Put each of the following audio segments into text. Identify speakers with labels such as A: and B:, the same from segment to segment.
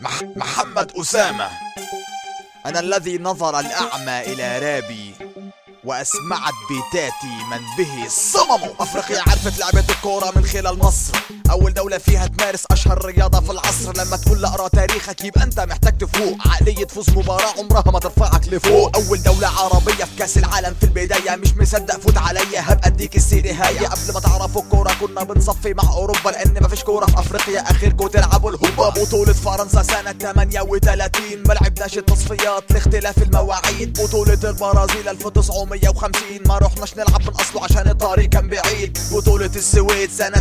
A: مح محمد أسامة أنا الذي نظر الأعمى إلى رابي وأسمعت بيتاتي من به صمم أفريقيا عرفت لعبة الكورة من خلال مصر أول دولة فيها تمارس أشهر رياضة في العصر لما تقول لا أقرأ تاريخك يبقى أنت محتاج تفوق عقلية فوز مباراة عمرها ما ترفعك لفوق أول دولة عربية في كأس العالم في البداية مش مصدق فوت عليا هبقى أديك السيرة هاي قبل ما تعرفوا الكورة كنا بنصفي مع أوروبا لأن مفيش كورة في أفريقيا آخركم تلعبوا الهوبا بطولة فرنسا سنة 38 ما لعبناش التصفيات لاختلاف المواعيد بطولة البرازيل 1950 ما رحناش نلعب من أصله عشان الطريق كان بعيد بطولة السويد سنة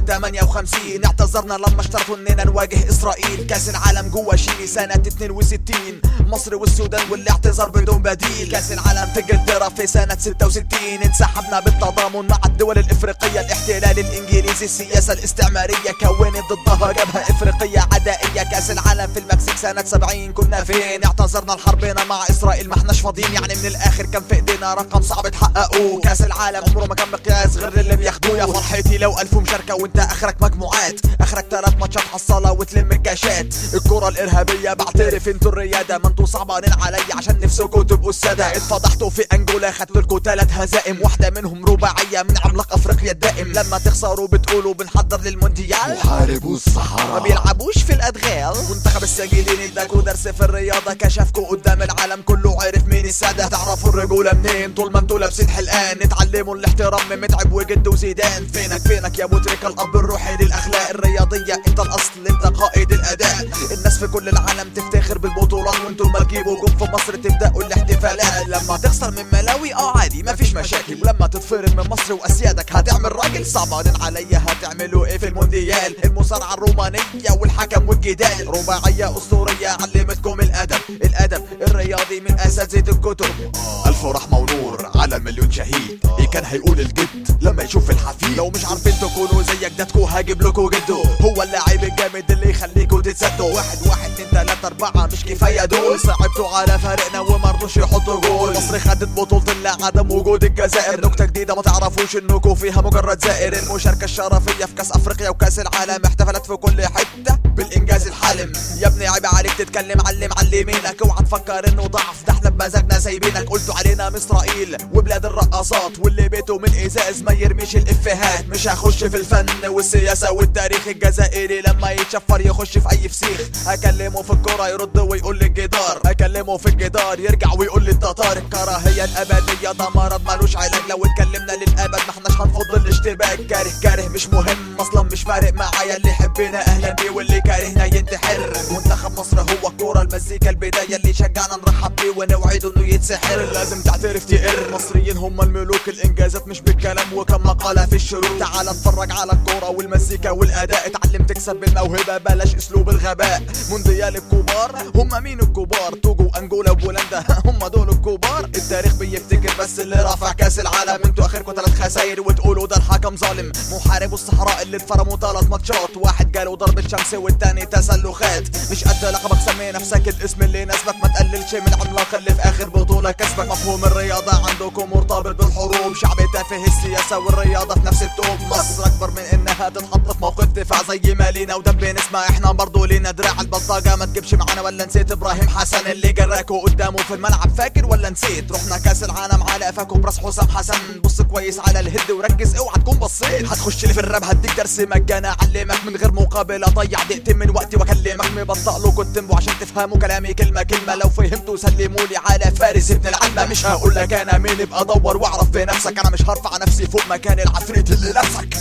A: 58 اعتذرنا لما اشترطوا اننا نواجه اسرائيل كاس العالم جوا شيلي سنة 62 مصر والسودان والاعتذار بدون بديل كاس العالم في انجلترا في سنة 66 انسحبنا بالتضامن مع الدول الافريقية الاحتلال الانجليزي السياسة الاستعمارية كونت ضدها جبهة افريقية عدائية كاس العالم في المكسيك سنة 70 كنا فين اعتذرنا لحربنا مع اسرائيل ما احناش فاضيين يعني من الاخر كان في ايدينا رقم صعب تحققوه كاس العالم عمره ما كان مقياس غير اللي بياخدوه يا فرحتي لو الف مشاركة وانت اخرك مجموعات اخرك ثلاث ماتشات حصالة وتلم الكاشات الكرة الارهابية بعترف انتوا الريادة ما انتوا صعبانين عليا عشان نفسكوا تبقوا السادة اتفضحتوا في انجولا خدتوا لكوا ثلاث هزائم واحدة منهم رباعية من عملاق افريقيا الدائم لما تخسروا بتقولوا بنحضر للمونديال
B: محاربو
A: ما
B: الصحراء
A: بيلعبوش في الادغال منتخب السجيلين اداكوا درس في الرياضه كشفكوا قدام العالم كله عرف مين الساده تعرفوا الرجوله منين طول ما انتوا لابسين حلقان اتعلموا الاحترام من متعب وجد وزيدان فينك فينك يا ابو تريكه الاب الروحي للاخلاق الرياضيه انت الاصل انت قائد الاداء الناس في كل العالم تفتخر بالبطولات وانتوا لما تجيبوا جون في مصر تبداوا الاحتفالات لما تخسر من ملاوي اه عادي مفيش مشاكل ولما تتفرد من مصر واسيادك هتعمل راجل صعبانين عليا هتعملوا ايه في المونديال المصارعه الرومانيه والحكم والجدال رباعيه اسطوريه علمتكم الادب الادب الرياضي من اساتذه الكتب
B: ألف رحمة ونور على المليون شهيد إيه كان هيقول الجد لما يشوف الحفيد
A: لو مش عارفين تكونوا زي جدادكوا هجيب لكوا جدو هو اللاعب الجامد اللي يخليكوا تتصدوا واحد واحد اتنين تلاتة أربعة مش كفاية دول صعبتوا على فريقنا ومرضوش يحطوا جول مصر خدت بطولة لعدم وجود الجزائر نكتة جديدة ما تعرفوش انكوا فيها مجرد زائر المشاركة الشرفية في كأس أفريقيا وكأس العالم احتفلت في كل حتة بالإنجاز الحالم يا ابني عيب عليك تتكلم علم علمينك اوعى تفكر انه ضعف ده احنا بمزاجنا سايبينك قلتوا علينا من اسرائيل وبلاد الرقاصات واللي بيته من ازاز ما يرميش الافيهات مش هخش في الفن والسياسه والتاريخ الجزائري لما يتشفر يخش في اي فسيخ اكلمه في الكوره يرد ويقول لي الجدار اكلمه في الجدار يرجع ويقول لي التتار الكراهيه الابديه ده مرض ملوش علاج لو اتكلمنا للابد ما احناش هنفض الاشتباك كاره كاره مش مهم اصلا مش فارق معايا اللي يحبنا اهلا بيه واللي كارهنا ينتحر منتخب مصر هو الكوره المزيكا البدايه اللي شجعنا نرحب بيه ونوعده انه يتسحر لازم تعترف تقر المصريين هم الملوك الانجازات مش بالكلام وكم مقاله في الشروق تعال اتفرج على الكوره والمزيكا والاداء اتعلم تكسب بالموهبه بلاش اسلوب الغباء مونديال الكبار هم مين الكبار توجو انجولا وبولندا هم دول الكبار التاريخ بيفتكر بس اللي رفع كاس العالم انتوا اخركم ثلاث خساير وتقولوا ده الحكم ظالم محارب الصحراء اللي اتفرموا ثلاث ماتشات واحد جاله ضربة شمس والتاني تسلخات مش قد لقبك سمي نفسك الاسم اللي يناسبك ما تقللش من العملاق اللي في اخر بطولة كسبك مفهوم الرياضة عندكم مرتبط بالحروب شعب تافه السياسة والرياضة في نفس التوب مصر اكبر من انها تتحط في موقف دفاع زي ما لينا ودب نسمع احنا برضو لينا دراع البلطجة ما تجيبش معانا ولا نسيت ابراهيم حسن اللي جراكوا قدامه في الملعب فاكر ولا نسيت رحنا كاس العالم على قفاكم براس حسام حسن بص كويس على الهد وركز اوعى تكون بصيت هتخش لي في الراب هديك درس مجانا اعلمك من غير مقابل اضيع دقيقتين من وقتي واكلمك مبطأ له كنت عشان تفهموا كلامي كلمة كلمة لو فهمتوا سلموا لي على فارس ابن العلمة مش هقول لك انا مين ابقى دور واعرف بنفسك انا مش هرفع نفسي فوق مكان العفريت اللي نفسك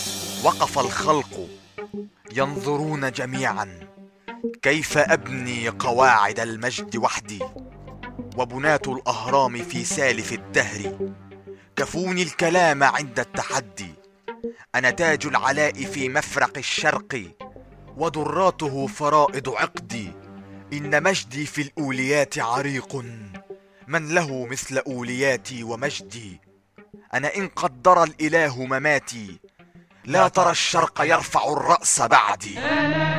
C: وقف الخلق ينظرون جميعا كيف ابني قواعد المجد وحدي وبناة الاهرام في سالف الدهر كفوني الكلام عند التحدي انا تاج العلاء في مفرق الشرق ودراته فرائض عقدي ان مجدي في الاوليات عريق من له مثل اولياتي ومجدي انا ان قدر الاله مماتي لا ترى الشرق يرفع الراس بعدي